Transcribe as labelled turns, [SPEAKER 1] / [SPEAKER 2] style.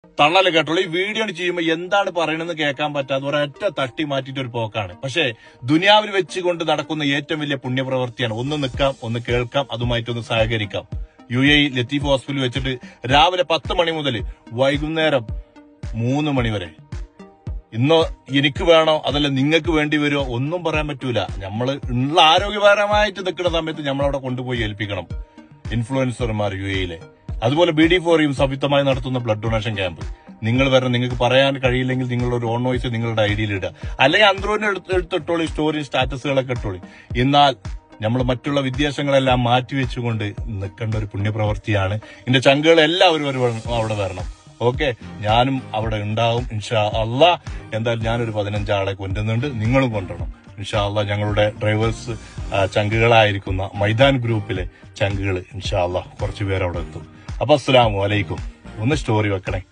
[SPEAKER 1] തള്ളല് കേട്ടോളൂ ഈ വീഡിയോ ചെയ്യുമ്പോൾ എന്താണ് പറയണെന്ന് കേൾക്കാൻ പറ്റാതെ ഒരൊറ്റ തട്ടി മാറ്റിയിട്ട് ഒരു പോക്കാണ് പക്ഷേ ദുനിയാവിൽ വെച്ചുകൊണ്ട് നടക്കുന്ന ഏറ്റവും വലിയ പുണ്യപ്രവൃത്തിയാണ് ഒന്ന് നിൽക്കാം ഒന്ന് കേൾക്കാം അതുമായിട്ടൊന്ന് സഹകരിക്കാം യു എ ലത്തീഫ് ഹോസ്പിറ്റലിൽ വെച്ചിട്ട് രാവിലെ പത്ത് മണി മുതൽ വൈകുന്നേരം മൂന്ന് മണി വരെ ഇന്നോ എനിക്ക് വേണോ അതല്ല നിങ്ങൾക്ക് വേണ്ടി വരുമോ ഒന്നും പറയാൻ പറ്റൂല നമ്മൾ ഉള്ള ആരോഗ്യപരമായിട്ട് നിൽക്കുന്ന സമയത്ത് നമ്മളവിടെ കൊണ്ടുപോയി ഏൽപ്പിക്കണം ഇൻഫ്ലുവൻസർമാർ യു എയിലെ അതുപോലെ ബി ഡി ഫോറിയും സംയുക്തമായി നടത്തുന്ന ബ്ലഡ് ഡൊണേഷൻ ക്യാമ്പ് നിങ്ങൾ വരണം നിങ്ങൾക്ക് പറയാൻ കഴിയില്ലെങ്കിൽ നിങ്ങളുടെ ഒരു ഓൺ വോയിസ് നിങ്ങളുടെ ഐഡിയയിൽ ഇടുക അല്ലെങ്കിൽ അന്ത്രൂരിന് എടുത്ത് എടുത്തിട്ടോളി സ്റ്റോറി സ്റ്റാറ്റസുകളൊക്കെ ഇട്ടോളി എന്നാൽ നമ്മൾ മറ്റുള്ള വിദ്യാസങ്ങളെല്ലാം മാറ്റിവെച്ചുകൊണ്ട് നിൽക്കേണ്ട ഒരു പുണ്യപ്രവൃത്തിയാണ് എന്റെ ചങ്കുകൾ എല്ലാവരും ഒരു അവിടെ വരണം ഓക്കെ ഞാനും അവിടെ ഉണ്ടാവും ഇൻഷാ അള്ളാ എന്തായാലും ഞാനൊരു പതിനഞ്ചാളെ കൊണ്ടുവന്നുണ്ട് നിങ്ങളും കൊണ്ടുവരണം ഇൻഷാ അള്ളാ ഞങ്ങളുടെ ഡ്രൈവേഴ്സ് ആ, ചങ്കുകളായിരിക്കുന്ന മൈതാൻ ഗ്രൂപ്പിലെ ചങ്കുകൾ ഇൻഷാ അള്ളാ കുറച്ച് പേര് അവിടെ എത്തും അപ്പൊ അസ്സലാമു അലൈക്കും ഒന്ന് സ്റ്റോറി വെക്കണേ